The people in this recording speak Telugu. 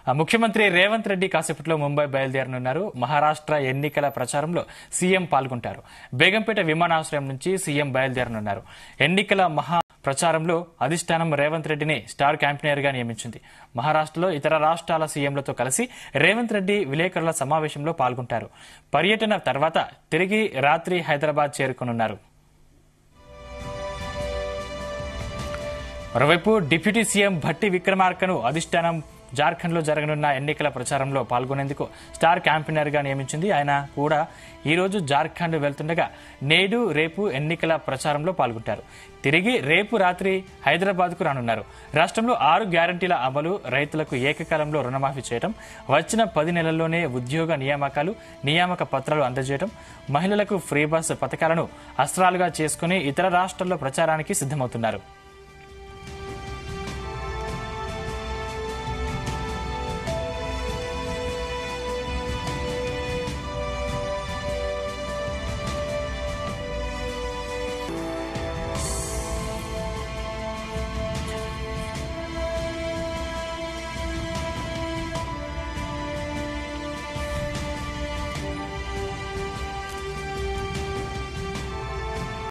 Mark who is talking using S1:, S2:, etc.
S1: ఆ ముఖ్యమంత్రి రేవంత్ రెడ్డి కాసేపట్లో ముంబై బయలుదేరనున్నారు మహారాష్ట్ర ఎన్నికల ప్రచారంలో సీఎం పాల్గొంటారు బేగంపేట విమానాశ్రయం నుంచి సీఎం బయలుదేరనున్నారు ఎన్నికల మహా ప్రచారంలో అధిష్టానం రేవంత్ రెడ్డిని స్టార్ క్యాంపెయినర్ గా నియమించింది మహారాష్ట్రలో ఇతర రాష్ట్రాల సీఎంలతో కలిసి రేవంత్ రెడ్డి విలేకరుల సమావేశంలో పాల్గొంటారు పర్యటన తర్వాత తిరిగి రాత్రి హైదరాబాద్ చేరుకోనున్నారు మరోవైపు డిప్యూటీ సీఎం భట్టి విక్రమార్కను అధిష్టానం జార్ఖండ్లో జరగనున్న ఎన్నికల ప్రచారంలో పాల్గొనేందుకు స్టార్ క్యాంపెయినర్ గా నియమించింది ఆయన కూడా ఈ రోజు జార్ఖండ్ వెళ్తుండగా నేడు రేపు ఎన్నికల ప్రచారంలో పాల్గొంటారు తిరిగి రేపు రాత్రి హైదరాబాద్ కు రానున్నారు రాష్ట్రంలో ఆరు గ్యారంటీల అమలు రైతులకు ఏకకాలంలో రుణమాఫీ చేయడం వచ్చిన పది నెలల్లోనే ఉద్యోగ నియామకాలు నియామక పత్రాలు అందజేయడం మహిళలకు ఫ్రీ బస్ పథకాలను అస్త్రాలుగా చేసుకుని ఇతర రాష్ట్రాల్లో ప్రచారానికి సిద్దమవుతున్నారు